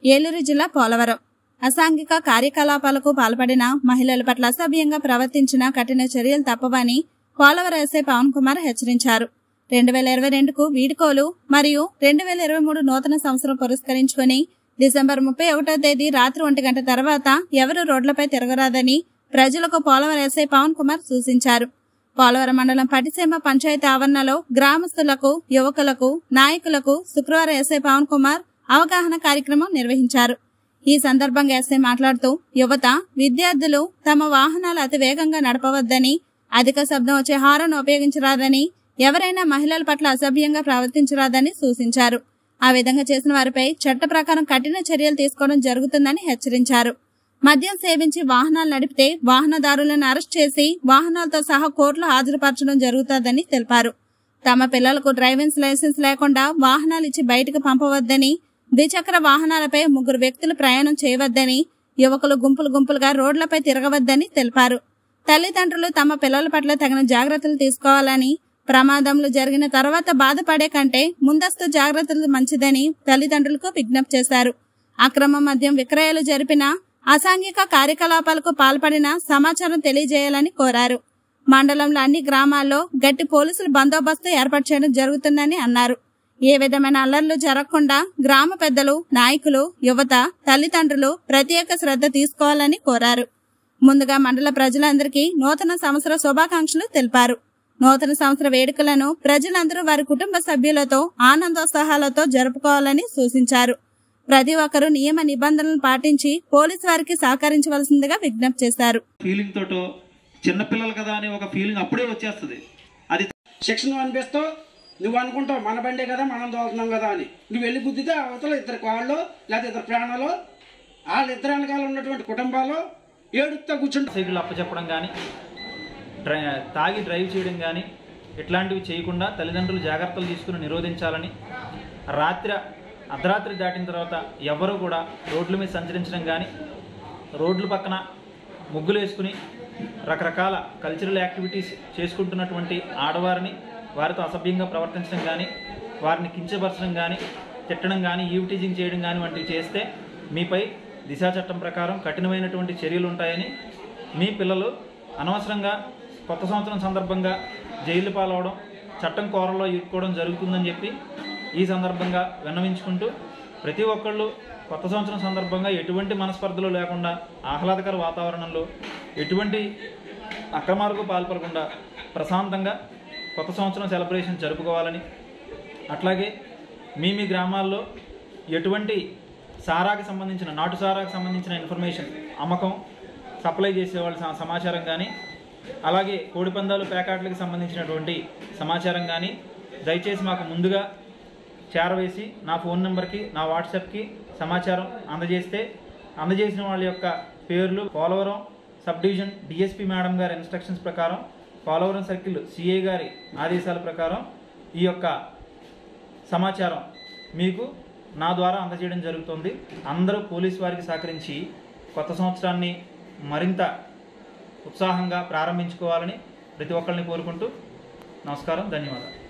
ఏలూరు జిల్లా పోలవరం అసాంఘిక కార్యకలాపాలకు పాల్పడిన మహిళల పట్ల అసభ్యంగా ప్రవర్తించిన కఠిన చర్యలు తప్పవని పోలవరం ఎస్ఐ పవన్ కుమార్ హెచ్చరించారు రెండు వేల ఇరవై రెండుకు వీడుకోలు మరియు రెండు వేల ఇరవై మూడు నూతన సంవత్సరం పురస్కరించుకుని డిసెంబర్ ముప్పై ఒకటో తేదీ రాత్రి ఒంటి గంట తర్వాత ఎవరు రోడ్లపై తిరగరాదని ప్రజలకు పోలవరం ఎస్ఐ పవన్ కుమార్ సూచించారు పోలవరం మండలం పటిసీమ పంచాయతీ ఆవరణలో గ్రామస్తులకు యువకులకు నాయకులకు శుక్రవారం ఎస్ఐ పవన్ కుమార్ అవగాహన కార్యక్రమం నిర్వహించారు ఈ సందర్భంగా ఎస్ఐ మాట్లాడుతూ యువత విద్యార్థులు తమ వాహనాలు అతి వేగంగా నడపవద్దని అధిక శబ్దం వచ్చే హారన్ ఉపయోగించరాదని ఎవరైనా మహిళల పట్ల అసభ్యంగా ప్రవర్తించరాదని సూచించారు ఆ విధంగా చేసిన వారిపై చట్ట ప్రకారం కఠిన చర్యలు తీసుకోవడం జరుగుతుందని హెచ్చరించారు మద్యం సేవించి వాహనాలు నడిపితే వాహనదారులను అరెస్ట్ చేసి వాహనాలతో సహా కోర్టులో హాజరుపరచడం జరుగుతుందని తెలిపారు తమ పిల్లలకు డ్రైవింగ్ లైసెన్స్ లేకుండా వాహనాలు ఇచ్చి బయటకు పంపవద్దని ద్విచక్ర వాహనాలపై ముగ్గురు వ్యక్తులు ప్రయాణం చేయవద్దని యువకులు గుంపులు గుంపులుగా రోడ్లపై తిరగవద్దని తెలిపారు తల్లిదండ్రులు తమ పిల్లల పట్ల తగిన జాగ్రత్తలు తీసుకోవాలని ప్రమాదంలో జరిగిన తర్వాత బాధపడే కంటే ముందస్తు జాగ్రత్తలు మంచిదని తల్లిదండ్రులకు విజ్ఞప్తి చేశారు అక్రమ మద్యం విక్రయాలు జరిపిన అసాంఘిక కార్యకలాపాలకు పాల్పడిన సమాచారం తెలియజేయాలని కోరారు మండలంలో అన్ని గ్రామాల్లో గట్టి పోలీసులు బందోబస్తు ఏర్పాటు చేయడం జరుగుతుందని అన్నారు ఏ విధమైన అల్లర్లు జరగకుండా గ్రామ పెద్దలు నాయకులు యువత తల్లిదండ్రులు ప్రత్యేక శ్రద్ధ తీసుకోవాలని కోరారు ముందుగా మండల ప్రజలందరికీ నూతన సంవత్సర శుభాకాంక్షలు తెలిపారు నూతన సంవత్సర వేడుకలను ప్రజలందరూ వారి కుటుంబ సభ్యులతో ఆనందోత్సాహాలతో జరుపుకోవాలని సూచించారు ప్రతి ఒక్కరూ నియమ నిబంధనలను పాటించి పోలీసు వారికి సహకరించవలసిందిగా విజ్ఞప్తి చేశారు ఫీలింగ్ తోటో చిన్నపిల్లలు కదా అనే ఒక ఫీలింగ్ అప్పుడే వచ్చేస్తుంది అది శిక్షణ అనిపిస్తావు నువ్వు అనుకుంటావు మన బండే కదా మనం తోలుతున్నాం కదా అని నువ్వు వెళ్ళి గుద్దితే అవతల ఇద్దరు కాళ్ళు లేదా ఇద్దరు ప్రాణాలు వాళ్ళ ఇద్దరు వెనకాల ఉన్నటువంటి కుటుంబాలు ఏడుస్తా కూర్చుంటారు సైకిల్ అప్పచెప్పడం కానీ డ్రై తాగి డ్రైవ్ చేయడం కానీ ఇట్లాంటివి చేయకుండా తల్లిదండ్రులు జాగ్రత్తలు తీసుకుని నిరోధించాలని రాత్రి అర్ధరాత్రి దాటిన తర్వాత ఎవరు కూడా రోడ్ల మీద సంచరించడం కానీ రోడ్ల పక్కన ముగ్గులు వేసుకుని రకరకాల కల్చరల్ యాక్టివిటీస్ చేసుకుంటున్నటువంటి ఆడవారిని వారితో అసభ్యంగా ప్రవర్తించడం కానీ వారిని కించపరచడం కానీ తిట్టడం కానీ ఈవ్ టీజింగ్ చేయడం కానీ వంటివి చేస్తే మీపై దిశా చట్టం ప్రకారం కఠినమైనటువంటి చర్యలు ఉంటాయని మీ పిల్లలు అనవసరంగా కొత్త సంవత్సరం సందర్భంగా జైలు పాలవడం చట్టం కోరలో ఇరుక్కోవడం జరుగుతుందని చెప్పి ఈ సందర్భంగా విన్నవించుకుంటూ ప్రతి ఒక్కళ్ళు కొత్త సంవత్సరం సందర్భంగా ఎటువంటి మనస్పర్ధలు లేకుండా ఆహ్లాదకర వాతావరణంలో ఎటువంటి అక్రమాలకు పాల్పడకుండా ప్రశాంతంగా కొత్త సంవత్సరం సెలబ్రేషన్ జరుపుకోవాలని అట్లాగే మీ మీ గ్రామాల్లో ఎటువంటి సారాకి సంబంధించిన నాటు సారాకి సంబంధించిన ఇన్ఫర్మేషన్ అమ్మకం సప్లై చేసేవాళ్ళ స- సమాచారం కానీ అలాగే కోడిపందాలు ప్యాకెట్లకు సంబంధించినటువంటి సమాచారం కానీ దయచేసి మాకు ముందుగా చేరవేసి నా ఫోన్ నెంబర్కి నా వాట్సాప్కి సమాచారం అందజేస్తే అందజేసిన వాళ్ళ యొక్క పేర్లు Polavaram sub division DSP madam గారి ఇన్స్ట్రక్షన్స్ ప్రకారం పోలవరం సర్కిల్ సిఐ గారి ఆదేశాల ప్రకారం ఈ యొక్క సమాచారం మీకు నా ద్వారా అందజేయడం జరుగుతుంది అందరూ పోలీస్ వారికి సహకరించి కొత్త సంవత్సరాన్ని మరింత ఉత్సాహంగా ప్రారంభించుకోవాలని ప్రతి ఒక్కరిని కోరుకుంటూ నమస్కారం ధన్యవాదాలు